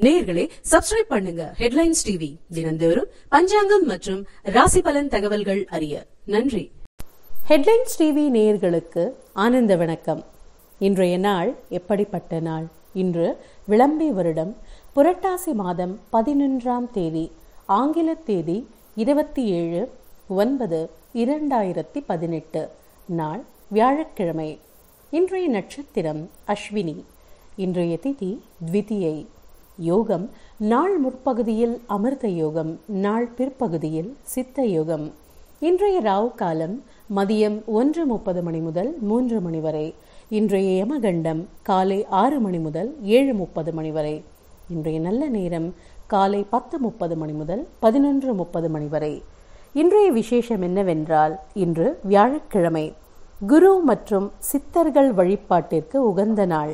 நேயர்களே சப்ஸ்கிரைப் பண்ணுங்க headlines TV தினந்தோறும் பஞ்சாங்கம் மற்றும் ராசி பலன் தகவல்கள் அறிய நன்றி ஹெட்லைன்ஸ் டிவி நேயர்களுக்கு ஆனந்த வணக்கம் இன்றைய நாள் எப்படிப்பட்ட நாள் இன்று விளம்பி வருடம் புரட்டாசி மாதம் பதினொன்றாம் தேதி ஆங்கில தேதி இருபத்தி ஏழு ஒன்பது இரண்டாயிரத்தி பதினெட்டு நாள் வியாழக்கிழமை இன்றைய நட்சத்திரம் அஸ்வினி இன்றைய திதி த்விதியை யோகம் நாள் முற்பகுதியில் அமிர்த யோகம் நாள் பிற்பகுதியில் சித்த யோகம் இன்றைய ராவு காலம் மதியம் ஒன்று முப்பது மணி முதல் மூன்று மணி வரை இன்றைய யமகண்டம் காலை ஆறு மணி முதல் ஏழு முப்பது மணி வரை இன்றைய நல்ல நேரம் காலை பத்து முப்பது மணி முதல் பதினொன்று முப்பது மணி வரை இன்றைய விசேஷம் என்னவென்றால் இன்று வியாழக்கிழமை குரு மற்றும் சித்தர்கள் வழிபாட்டிற்கு உகந்த நாள்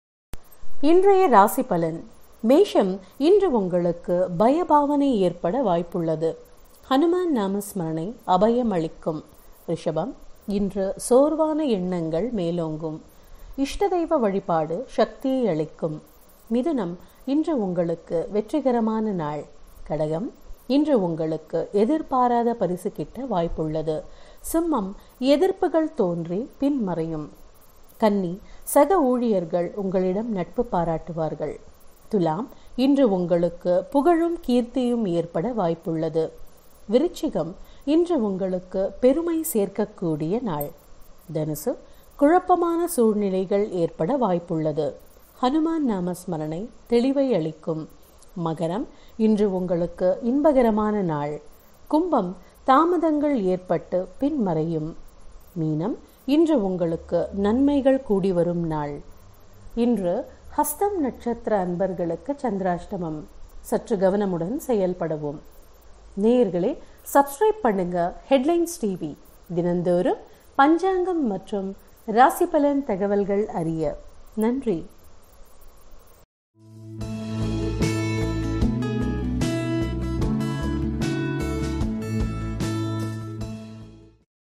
இன்றைய ராசி பலன் மேஷம் இன்று உங்களுக்கு பயபாவனை ஏற்பட வாய்ப்புள்ளது ஹனுமான் நாமஸ்மரணை அபயம் அளிக்கும் ரிஷபம் இன்று சோர்வான எண்ணங்கள் மேலோங்கும் இஷ்ட தெய்வ வழிபாடு சக்தியை அளிக்கும் மிதுனம் இன்று உங்களுக்கு வெற்றிகரமான நாள் கடகம் இன்று உங்களுக்கு எதிர்பாராத பரிசு கிட்ட வாய்ப்புள்ளது சிம்மம் எதிர்ப்புகள் தோன்றி பின்மறையும் கன்னி சக ஊழியர்கள் உங்களிடம் நட்பு பாராட்டுவார்கள் துலாம் இன்று உங்களுக்கு புகழும் கீர்த்தியும் ஏற்பட வாய்ப்புள்ளது விருச்சிகம் இன்று உங்களுக்கு பெருமை சேர்க்கக்கூடிய நாள் தனுசு குழப்பமான சூழ்நிலைகள் ஏற்பட வாய்ப்புள்ளது ஹனுமான் நாமஸ்மரணை தெளிவை அளிக்கும் மகரம் இன்று உங்களுக்கு இன்பகரமான நாள் கும்பம் தாமதங்கள் ஏற்பட்டு பின்மறையும் மீனம் இன்று உங்களுக்கு நன்மைகள் கூடி வரும் நாள் இன்று ஹஸ்தம் நட்சத்திர அன்பர்களுக்கு சந்திராஷ்டமம் சற்று கவனமுடன் செயல்படவும் நேயர்களே சப்ஸ்கிரைப் பண்ணுங்க ஹெட்லைன்ஸ் டிவி தினந்தோறும் பஞ்சாங்கம் மற்றும் ராசி பலன் தகவல்கள் அறிய நன்றி